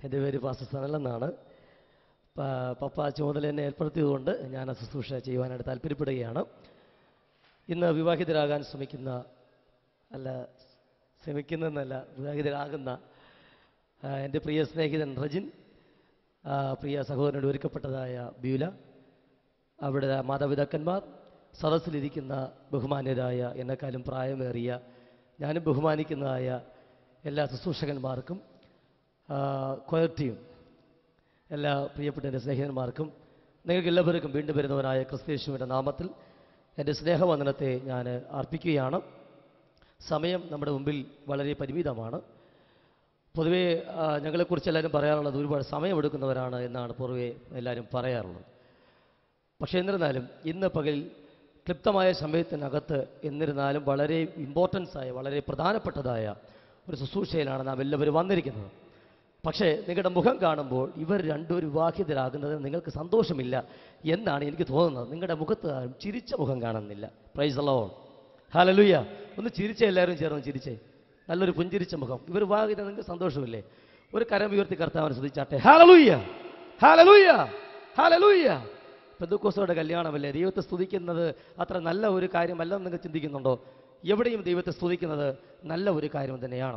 എൻ്റെ പേര് പാസ്റ്റർ സനൽ എന്നാണ് പ- പപ്പ ചുമതല എന്നെ ഏർപ്പെടുത്തിയതുകൊണ്ട് ഞാൻ ആ ശുശ്രൂഷ ചെയ്യുവാനായിട്ട് താല്പര്യപ്പെടുകയാണ് ഇന്ന് വിവാഹിതരാകാൻ ശ്രമിക്കുന്ന അല്ല ശ്രമിക്കുന്നതെന്നല്ല വിവാഹിതരാകുന്ന ആ, എൻ്റെ പ്രിയ സ്നേഹിതൻ റജിൻ ആ, പ്രിയ സഹോദരനോട് ഒരുക്കപ്പെട്ടതായ ബ്യൂല അവിടെ മാതാപിതാക്കന്മാർ സദസ്സിലിരിക്കുന്ന ബഹുമാന്യരായ എന്നെക്കാളും പ്രായമേറിയ ഞാനും ബഹുമാനിക്കുന്നതായ എല്ലാ ശുശ്രൂഷകന്മാർക്കും കൊയർ ടീം എല്ലാ പ്രിയപ്പെട്ട എൻ്റെ സ്നേഹിതന്മാർക്കും നിങ്ങൾക്ക് എല്ലാവർക്കും വീണ്ടും വരുന്നവനായ ക്രിസ്തേശുവിൻ്റെ നാമത്തിൽ എൻ്റെ സ്നേഹവന്ദനത്തെ ഞാൻ അർപ്പിക്കുകയാണ് സമയം നമ്മുടെ മുമ്പിൽ വളരെ പരിമിതമാണ് പൊതുവേ ആ, ഞങ്ങളെക്കുറിച്ച് എല്ലാവരും പറയാറുള്ളത് ഒരുപാട് സമയമെടുക്കുന്നവരാണ് എന്നാണ് പൊതുവേ എല്ലാവരും പറയാറുള്ളത് പക്ഷേ എന്നിരുന്നാലും ഇന്ന് പകൽ ക്ലിപ്തമായ സമയത്തിനകത്ത് എന്നിരുന്നാലും വളരെ ഇമ്പോർട്ടൻസ് ആയ വളരെ പ്രധാനപ്പെട്ടതായ ഒരു ശുശ്രൂഷയിലാണ് നാം എല്ലാവരും വന്നിരിക്കുന്നത് പക്ഷേ നിങ്ങളുടെ മുഖം കാണുമ്പോൾ ഇവർ രണ്ടും വിവാഹിതരാകുന്നതിന് നിങ്ങൾക്ക് സന്തോഷമില്ല എന്നാണ് എനിക്ക് തോന്നുന്നത് നിങ്ങളുടെ മുഖത്ത് ആരും ചിരിച്ച മുഖം കാണുന്നില്ല പ്രൈസ് അലോൺ ഹാലലുയ്യ ഒന്ന് ചിരിച്ചേ എല്ലാവരും ചേർന്ന് ചിരിച്ചേ നല്ലൊരു പുഞ്ചിരിച്ച മുഖം ഇവർ വിവാഹിത നിങ്ങൾക്ക് സന്തോഷമില്ലേ ഒരു കരം ഉയർത്തി കർത്താവിനെ ശ്രദ്ധിച്ചാട്ടെ ഹാലലൂയ്യ ഹാലലൂയ്യ ഹാലലൂയ്യ പെന്തക്കോസയുടെ കല്യാണമല്ലേ ദൈവത്തെ സ്തുതിക്കുന്നത് അത്ര നല്ല ഒരു കാര്യമല്ലെന്ന് നിങ്ങൾ ചിന്തിക്കുന്നുണ്ടോ എവിടെയും ദൈവത്തെ സ്തുതിക്കുന്നത് നല്ല ഒരു കാര്യം തന്നെയാണ്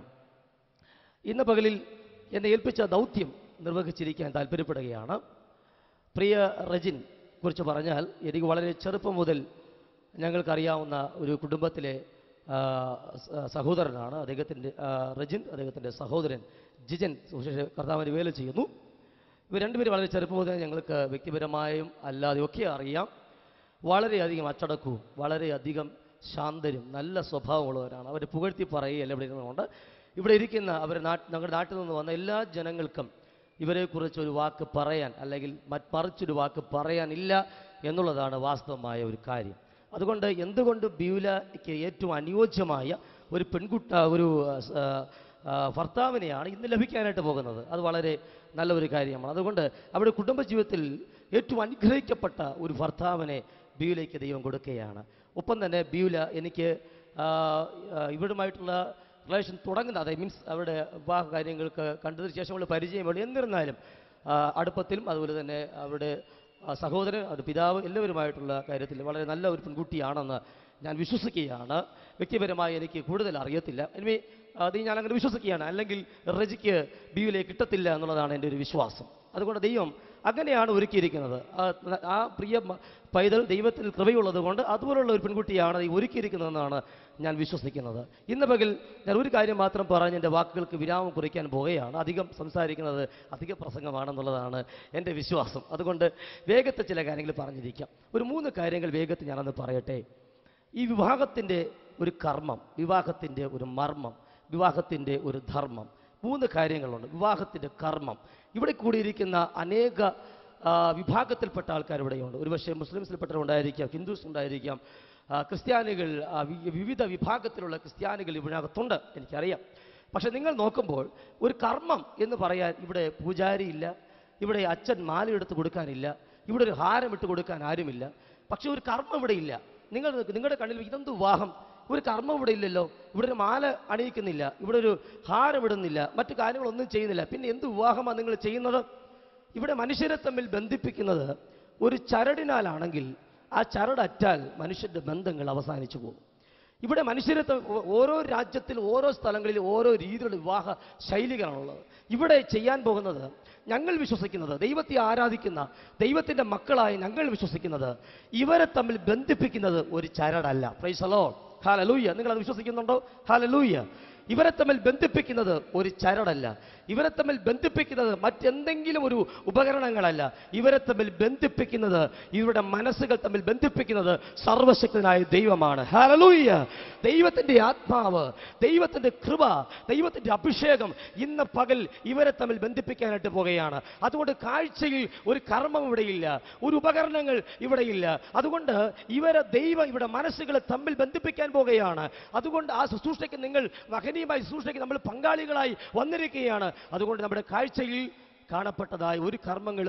ഇന്ന് പകലിൽ എന്നെ ഏൽപ്പിച്ച ദൗത്യം നിർവഹിച്ചിരിക്കാൻ താല്പര്യപ്പെടുകയാണ് പ്രിയ റജിൻ കുറിച്ച് പറഞ്ഞാൽ എനിക്ക് വളരെ ചെറുപ്പം മുതൽ ഞങ്ങൾക്കറിയാവുന്ന ഒരു കുടുംബത്തിലെ ആ, സ- സഹോദരനാണ് അദ്ദേഹത്തിൻ്റെ ആ, റജിൻ അദ്ദേഹത്തിൻ്റെ സഹോദരൻ ജിജൻ സുവിശേഷ കർത്താവിന് വേല ചെയ്യുന്നു ഇവർ രണ്ടുപേരും വളരെ ചെറുപ്പം മുതൽ ഞങ്ങൾക്ക് വ്യക്തിപരമായും അല്ലാതെയും ഒക്കെ അറിയാം വളരെയധികം അച്ചടക്കവും വളരെയധികം ശാന്തരും നല്ല സ്വഭാവമുള്ളവരാണ് അവർ പുകഴ്ത്തി പറയുകയല്ല ഇവിടെ ഇരുന്നുകൊണ്ട് ഇവിടെ ഇരിക്കുന്ന അവർ നാട്ട് ഞങ്ങളുടെ നാട്ടിൽ നിന്ന് വന്ന എല്ലാ ജനങ്ങൾക്കും ഇവരെക്കുറിച്ച് ഒരു വാക്ക് പറയാൻ അല്ലെങ്കിൽ മറ്റ് മറിച്ചൊരു വാക്ക് പറയാനില്ല എന്നുള്ളതാണ് വാസ്തവമായ ഒരു കാര്യം അതുകൊണ്ട് എന്തുകൊണ്ട് ബ്യൂലയ്ക്ക് ഏറ്റവും അനുയോജ്യമായ ഒരു പെൺകുട്ട ഒരു ആ, സ- ആ, ഭർത്താവിനെയാണ് ഇന്ന് ലഭിക്കാനായിട്ട് പോകുന്നത് അത് വളരെ നല്ല ഒരു കാര്യമാണ് അതുകൊണ്ട് അവരുടെ കുടുംബജീവിതത്തിൽ ഏറ്റവും അനുഗ്രഹിക്കപ്പെട്ട ഒരു ഭർത്താവിനെ ബ്യൂലയ്ക്ക് ദൈവം കൊടുക്കുകയാണ് ഒപ്പം തന്നെ ബ്യൂല എനിക്ക് ആ, ആ, ഇവരുമായിട്ടുള്ള റിലേഷൻ തുടങ്ങുന്ന അതായത് മീൻസ് അവരുടെ വിവാഹ കാര്യങ്ങൾക്ക് കണ്ടതിന് ശേഷമുള്ള പരിചയമുള്ള എന്നിരുന്നാലും ആ, അടുപ്പത്തിലും അതുപോലെ തന്നെ അവരുടെ ആ, സഹോദരൻ അത് പിതാവ് എല്ലാവരുമായിട്ടുള്ള കാര്യത്തിൽ വളരെ നല്ല ഒരു പെൺകുട്ടിയാണെന്ന് ഞാൻ വിശ്വസിക്കുകയാണ് വ്യക്തിപരമായി എനിക്ക് കൂടുതൽ അറിയത്തില്ല എനിവേ അത് ഞാൻ അങ്ങനെ വിശ്വസിക്കുകയാണ് അല്ലെങ്കിൽ റജിക്ക് ബിയുലെ കിട്ടത്തില്ല എന്നുള്ളതാണ് എൻ്റെ ഒരു വിശ്വാസം അതുകൊണ്ട് ദൈവം അങ്ങനെയാണ് ഒരുക്കിയിരിക്കുന്നത് ആ- ആ പ്രിയ മ- പൈതൽ ദൈവത്തിൽ കൃപയുള്ളത് കൊണ്ട് അതുപോലുള്ള ഒരു പെൺകുട്ടിയാണ് ഈ ഒരുക്കിയിരിക്കുന്നതെന്നാണ് ഞാൻ വിശ്വസിക്കുന്നത് ഇന്ന് പകൽ ഞാൻ ഒരു കാര്യം മാത്രം പറഞ്ഞ് എൻ്റെ വാക്കുകൾക്ക് വിരാമം കുറിക്കാൻ പോവുകയാണ് അധികം സംസാരിക്കുന്നത് അധിക പ്രസംഗമാണെന്നുള്ളതാണ് എൻ്റെ വിശ്വാസം അതുകൊണ്ട് വേഗത്തിൽ ചില കാര്യങ്ങൾ പറഞ്ഞിരിക്കാം ഒരു മൂന്ന് കാര്യങ്ങൾ വേഗത്തിൽ ഞാനൊന്ന് പറയട്ടെ ഈ വിവാഹത്തിൻ്റെ ഒരു കർമ്മം വിവാഹത്തിൻ്റെ ഒരു മർമ്മം വിവാഹത്തിൻ്റെ ഒരു ധർമ്മം മൂന്ന് കാര്യങ്ങളുണ്ട് വിവാഹത്തിൻ്റെ കർമ്മം ഇവിടെ കൂടിയിരിക്കുന്ന അനേക ആ, വിഭാഗത്തിൽപ്പെട്ട ആൾക്കാർ ഇവിടെയുണ്ട് ഒരുപക്ഷെ മുസ്ലിംസിൽപ്പെട്ടവരുണ്ടായിരിക്കാം ഹിന്ദുസ് ഉണ്ടായിരിക്കാം ആ, ക്രിസ്ത്യാനികൾ ആ, വി- വിവിധ വിഭാഗത്തിലുള്ള ക്രിസ്ത്യാനികൾ ഇതിനകത്തുണ്ട് എനിക്കറിയാം പക്ഷെ നിങ്ങൾ നോക്കുമ്പോൾ ഒരു കർമ്മം എന്ന് പറയാൻ ഇവിടെ പൂജാരിയില്ല ഇവിടെ അച്ഛൻ മാല എടുത്ത് കൊടുക്കാനില്ല ഇവിടെ ഒരു ഹാരം ഇട്ട് കൊടുക്കാൻ ആരുമില്ല പക്ഷെ ഒരു കർമ്മം ഇവിടെ ഇല്ല നിങ്ങൾ നിങ്ങളുടെ കണ്ണിൽ ഇതെന്ത് വിവാഹം ഒരു കർമ്മം ഇവിടെ ഇല്ലല്ലോ ഇവിടെ ഒരു മാല അണിയിക്കുന്നില്ല ഇവിടെ ഒരു ഹാരം ഇടുന്നില്ല മറ്റു കാര്യങ്ങളൊന്നും ചെയ്യുന്നില്ല പിന്നെ എന്ത് വിവാഹമാണ് നിങ്ങൾ ചെയ്യുന്നത് ഇവിടെ മനുഷ്യരെ തമ്മിൽ ബന്ധിപ്പിക്കുന്നത് ഒരു ചരടിനാലാണെങ്കിൽ ആ ചരടറ്റാൽ മനുഷ്യന്റെ ബന്ധങ്ങൾ അവസാനിച്ചു പോകും ഇവിടെ മനുഷ്യരെ ത- ഓ- ഓരോ രാജ്യത്തിൽ ഓരോ സ്ഥലങ്ങളിൽ ഓരോ രീതിയിലുള്ള വിവാഹ ശൈലികളാണുള്ളത് ഇവിടെ ചെയ്യാൻ പോകുന്നത് ഞങ്ങൾ വിശ്വസിക്കുന്നത് ദൈവത്തെ ആരാധിക്കുന്ന ദൈവത്തിൻ്റെ മക്കളായി ഞങ്ങൾ വിശ്വസിക്കുന്നത് ഇവരെ തമ്മിൽ ബന്ധിപ്പിക്കുന്നത് ഒരു ചരടല്ല പ്രൈസലോ ഹാലലൂയ്യ നിങ്ങൾ അത് വിശ്വസിക്കുന്നുണ്ടോ ഹാലലൂയ്യ ഇവരെ തമ്മിൽ ബന്ധിപ്പിക്കുന്നത് ഒരു ചരടല്ല ഇവരെ തമ്മിൽ ബന്ധിപ്പിക്കുന്നത് മറ്റെന്തെങ്കിലും ഒരു ഉപകരണങ്ങളല്ല ഇവരെ തമ്മിൽ ബന്ധിപ്പിക്കുന്നത് ഇവരുടെ മനസ്സുകൾ തമ്മിൽ ബന്ധിപ്പിക്കുന്നത് സർവശക്തനായ ദൈവമാണ് ഹലലൂയ്യ ദൈവത്തിൻ്റെ ആത്മാവ് ദൈവത്തിൻ്റെ കൃപ ദൈവത്തിൻ്റെ അഭിഷേകം ഇന്ന് പകൽ ഇവരെ തമ്മിൽ ബന്ധിപ്പിക്കാനായിട്ട് പോകുകയാണ് അതുകൊണ്ട് കാഴ്ചയിൽ ഒരു കർമ്മം ഇവിടെയില്ല ഒരു ഉപകരണങ്ങൾ ഇവിടെയില്ല അതുകൊണ്ട് ഇവരെ ദൈവം ഇവിടെ മനസ്സുകളെ തമ്മിൽ ബന്ധിപ്പിക്കാൻ പോകുകയാണ് അതുകൊണ്ട് ആ ശുശ്രൂഷയ്ക്ക് നിങ്ങൾ മഹനീയമായ ശുശ്രൂഷയ്ക്ക് നമ്മൾ പങ്കാളികളായി വന്നിരിക്കുകയാണ് അതുകൊണ്ട് നമ്മുടെ കാഴ്ചയിൽ കാണപ്പെട്ടതായ ഒരു കർമ്മങ്ങളും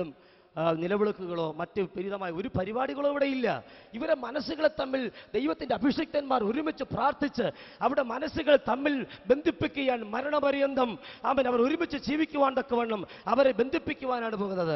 ആ, നിലവിളക്കുകളോ മറ്റ് വിപരീതമായ ഒരു പരിപാടികളോ ഇവിടെ ഇല്ല ഇവരെ മനസ്സുകളെ തമ്മിൽ ദൈവത്തിന്റെ അഭിഷിക്തന്മാർ ഒരുമിച്ച് പ്രാർത്ഥിച്ച് അവിടെ മനസ്സുകൾ തമ്മിൽ ബന്ധിപ്പിക്കുകയാണ് മരണപര്യന്തം അവൻ അവർ ഒരുമിച്ച് ജീവിക്കുവാൻ തക്കവണ്ണം അവരെ ബന്ധിപ്പിക്കുവാനാണ് പോകുന്നത്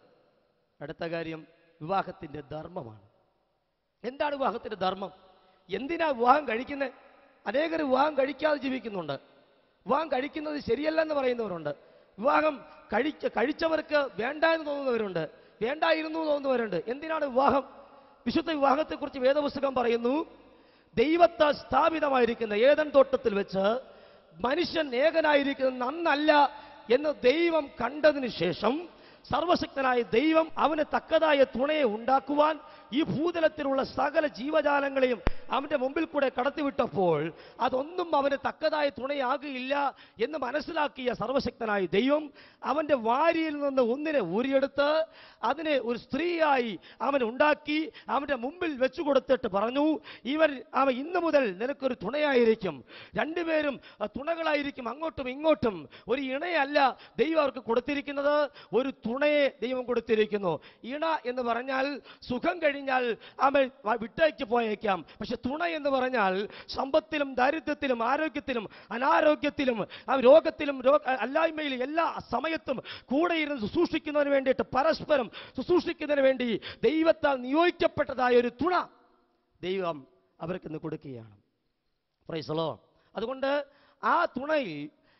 അടുത്ത കാര്യം വിവാഹത്തിന്റെ ധർമ്മമാണ് എന്താണ് വിവാഹത്തിന്റെ ധർമ്മം എന്തിനാ വിവാഹം കഴിക്കുന്നത് അനേകർ വിവാഹം കഴിക്കാതെ ജീവിക്കുന്നുണ്ട് വിവാഹം കഴിക്കുന്നത് ശരിയല്ലെന്ന് പറയുന്നവരുണ്ട് വിവാഹം കഴിച്ച കഴിച്ചവർക്ക് വേണ്ട എന്ന് തോന്നുന്നവരുണ്ട് വേണ്ടായിരുന്നു എന്ന് തോന്നുന്നവരുണ്ട് എന്തിനാണ് വിവാഹം വിശുദ്ധ വിവാഹത്തെക്കുറിച്ച് വേദപുസ്തകം പറയുന്നു ദൈവത്താൽ സ്ഥാപിതമായിരിക്കുന്ന ഏതൻ തോട്ടത്തിൽ വെച്ച് മനുഷ്യൻ ഏകനായിരിക്കുന്നത് നന്നല്ല എന്ന് ദൈവം കണ്ടതിന് ശേഷം സർവശക്തനായ ദൈവം അവന് തക്കതായ തുണയെ ഉണ്ടാക്കുവാൻ ഈ ഭൂതലത്തിലുള്ള സകല ജീവജാലങ്ങളെയും അവന്റെ മുമ്പിൽ കൂടെ കടത്തിവിട്ടപ്പോൾ അതൊന്നും അവന് തക്കതായ തുണയാകുകയില്ല എന്ന് മനസ്സിലാക്കിയ സർവശക്തനായ ദൈവം അവന്റെ വാരിയിൽ നിന്ന് ഒന്നിനെ ഊരിയെടുത്ത് അതിനെ ഒരു സ്ത്രീയായി അവൻ ഉണ്ടാക്കി അവന്റെ മുമ്പിൽ വെച്ചു കൊടുത്തിട്ട് പറഞ്ഞു ഇവർ അവൻ ഇന്നു മുതൽ നിനക്കൊരു തുണയായിരിക്കും രണ്ടുപേരും അഹ്, തുണകളായിരിക്കും അങ്ങോട്ടും ഇങ്ങോട്ടും ഒരു ഇണയല്ല ദൈവം അവർക്ക് കൊടുത്തിരിക്കുന്നത് ഒരു തുണയെ ദൈവം കൊടുത്തിരിക്കുന്നു ഇണ എന്ന് പറഞ്ഞാൽ സുഖം കഴിഞ്ഞാൽ അവൻ വ- വിട്ടേക്ക് പോയേക്കാം പക്ഷെ തുണ എന്ന് പറഞ്ഞാൽ സമ്പത്തിലും ദാരിദ്ര്യത്തിലും ആരോഗ്യത്തിലും അനാരോഗ്യത്തിലും ആ രോഗത്തിലും രോഗ അല്ലായ്മയിലും എല്ലാ സമയത്തും കൂടെ ഇരുന്ന് ശുശ്രൂഷിക്കുന്നതിന് വേണ്ടിയിട്ട് പരസ്പരം ശുശ്രൂഷിക്കുന്നതിന് വേണ്ടി ദൈവത്താൽ നിയോഗിക്കപ്പെട്ടതായ ഒരു തുണ ദൈവം അവർക്ക് ഇന്ന് കൊടുക്കുകയാണ് പ്രൈസലോ അതുകൊണ്ട് ആ തുണയിൽ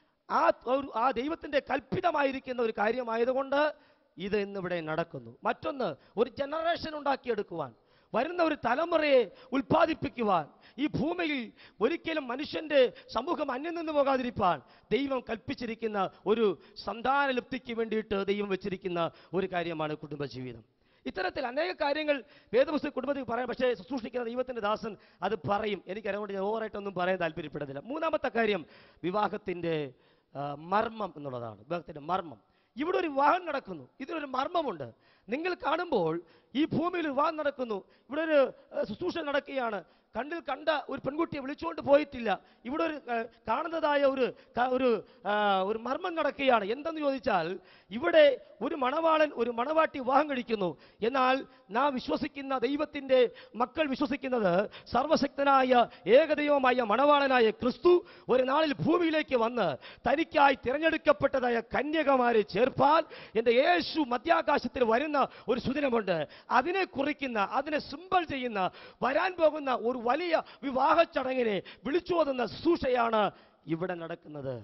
ആ ഒരു ആ ദൈവത്തിന്റെ കൽപ്പിതമായിരിക്കുന്ന ഒരു കാര്യമായതുകൊണ്ട് ഇത് ഇന്നിവിടെ നടക്കുന്നു മറ്റൊന്ന് ഒരു ജനറേഷൻ ഉണ്ടാക്കിയെടുക്കുവാൻ വരുന്ന ഒരു തലമുറയെ ഉൽപ്പാദിപ്പിക്കുവാൻ ഈ ഭൂമിയിൽ ഒരിക്കലും മനുഷ്യന്റെ സമൂഹം അന്യം നിന്ന് പോകാതിരിക്കാൻ ദൈവം കൽപ്പിച്ചിരിക്കുന്ന ഒരു സന്താനലബ്ധിക്ക് വേണ്ടിയിട്ട് ദൈവം വെച്ചിരിക്കുന്ന ഒരു കാര്യമാണ് കുടുംബജീവിതം ഇത്തരത്തിൽ അനേക കാര്യങ്ങൾ വേദപുസ്തക കുടുംബത്തിൽ പറയാം പക്ഷേ ശുശ്രൂഷിക്കുന്ന ദൈവത്തിന്റെ ദാസൻ അത് പറയും എനിക്ക് അതുകൊണ്ട് ഞാൻ ഓവറായിട്ടൊന്നും പറയാൻ താല്പര്യപ്പെടുന്നില്ല മൂന്നാമത്തെ കാര്യം വിവാഹത്തിന്റെ ആ, മർമ്മം എന്നുള്ളതാണ് വിവാഹത്തിന്റെ മർമ്മം ഇവിടെ ഒരു വിവാഹം നടക്കുന്നു ഇതിനൊരു മർമ്മമുണ്ട് നിങ്ങൾ കാണുമ്പോൾ ഈ ഭൂമിയിൽ ഒരു വിവാഹം നടക്കുന്നു ഇവിടെ ഒരു ആ, ശുശ്രൂഷ നടക്കുകയാണ് കണ്ണിൽ കണ്ട ഒരു പെൺകുട്ടിയെ വിളിച്ചുകൊണ്ട് പോയിട്ടില്ല ഇവിടെ ഒരു ആ, കാണുന്നതായ ഒരു ക- ഒരു ആ, ഒരു മർമ്മം നടക്കുകയാണ് എന്തെന്ന് ചോദിച്ചാൽ ഇവിടെ ഒരു മണവാളൻ ഒരു മണവാട്ടി വിവാഹം കഴിക്കുന്നു എന്നാൽ നാം വിശ്വസിക്കുന്ന ദൈവത്തിന്റെ മക്കൾ വിശ്വസിക്കുന്നത് സർവശക്തനായ ഏകദൈവമായ മണവാളനായ ക്രിസ്തു ഒരു നാളിൽ ഭൂമിയിലേക്ക് വന്ന് തനിക്കായി തിരഞ്ഞെടുക്കപ്പെട്ടതായ കന്യകമാരെ ചേർപ്പാൻ എൻ്റെ യേശു മധ്യാകാശത്തിൽ വരുന്ന ഒരു സുദിനമുണ്ട് അതിനെ കുറിക്കുന്ന അതിനെ സിമ്പൽ ചെയ്യുന്ന വരാൻ പോകുന്ന ഒരു വലിയ വിവാഹ ചടങ്ങിനെ വിളിച്ചോതുന്ന ശുശ്രൂഷയാണ് ഇവിടെ നടക്കുന്നത്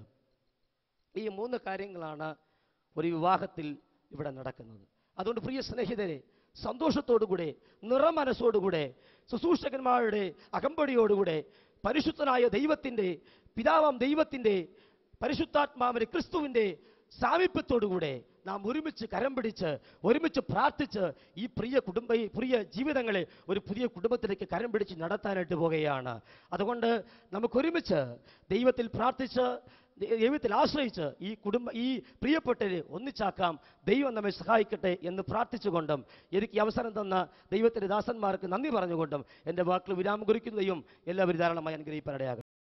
ഈ മൂന്ന് കാര്യങ്ങളാണ് ഒരു വിവാഹത്തിൽ ഇവിടെ നടക്കുന്നത് അതുകൊണ്ട് പ്രിയ സ്നേഹിതരെ സന്തോഷത്തോടുകൂടെ നിറമനസ്സോടുകൂടെ ശുശ്രൂഷകന്മാരുടെ അകമ്പടിയോടുകൂടെ പരിശുദ്ധനായ ദൈവത്തിൻ്റെ പിതാവാം ദൈവത്തിൻ്റെ പരിശുദ്ധാത്മാവിന്റെ ക്രിസ്തുവിൻ്റെ സാമീപ്യത്തോടുകൂടെ നാം ഒരുമിച്ച് കരം പിടിച്ച് ഒരുമിച്ച് പ്രാർത്ഥിച്ച് ഈ പ്രിയ കുടുംബ ഈ പ്രിയ ജീവിതങ്ങളെ ഒരു പുതിയ കുടുംബത്തിലേക്ക് കരം പിടിച്ച് നടത്താനായിട്ട് പോകുകയാണ് അതുകൊണ്ട് നമുക്കൊരുമിച്ച് ദൈവത്തിൽ പ്രാർത്ഥിച്ച് ദൈ- ദൈവത്തിൽ ആശ്രയിച്ച് ഈ കുടുംബ ഈ പ്രിയപ്പെട്ടവരെ ഒന്നിച്ചാക്കാം ദൈവം നമ്മെ സഹായിക്കട്ടെ എന്ന് പ്രാർത്ഥിച്ചുകൊണ്ടും എനിക്ക് ഈ അവസരം തന്ന ദൈവത്തിൻ്റെ ദാസന്മാർക്ക് നന്ദി പറഞ്ഞുകൊണ്ടും എൻ്റെ വാക്കുകൾ വിരാമം കുറിക്കുന്നതും എല്ലാവരും ധാരാളമായി അനുഗ്രഹിപ്പാനിടയാകട്ടെ